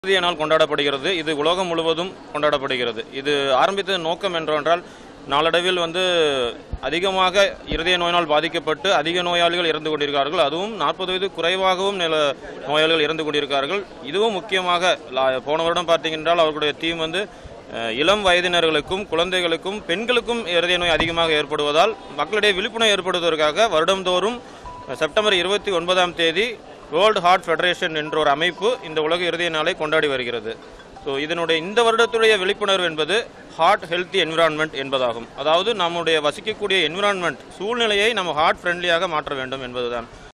இருதய நாள் கொண்டாடப்படுகிறது இது உலகம் முழுவதும் கொண்டாடப்படுகிறது இது ஆரம்பித்த நோக்கம் என்றால் நாளடைவில் வந்து அதிகமாக இருதய நோயினால் பாதிக்கப்பட்டு அதிக நோயாளிகள் இறந்து கொண்டிருக்கிறார்கள் அதுவும் நாற்பது வயது குறைவாகவும் நில நோயாளிகள் இறந்து கொண்டிருக்கிறார்கள் இதுவும் முக்கியமாக லா- போன வருடம் பார்த்தீங்கன்றால் அவர்களுடைய தீம் வந்து அஹ், இளம் வயதினர்களுக்கும் குழந்தைகளுக்கும் பெண்களுக்கும் இருதய நோய் அதிகமாக ஏற்படுவதால் மக்களிடையே விழிப்புணர்வு ஏற்படுவதற்காக வருடந்தோறும் செப்டம்பர் இருபத்தி ஒன்பதாம் தேதி வேர்ல்டு ஹார்ட் ஃபெடரேஷன் என்ற ஒரு அமைப்பு இந்த உலக இருதய நாளை கொண்டாடி வருகிறது ஸோ இதனுடைய இந்த வருடத்துடைய விழிப்புணர்வு என்பது ஹார்ட் ஹெல்த்தி என்விரான்மெண்ட் என்பதாகும் அதாவது நம்முடைய வசிக்கக்கூடிய என்விரான்மெண்ட் சூழ்நிலையை நம்ம ஹார்ட் ஃப்ரெண்ட்லியாக மாற்ற வேண்டும் என்பதுதான்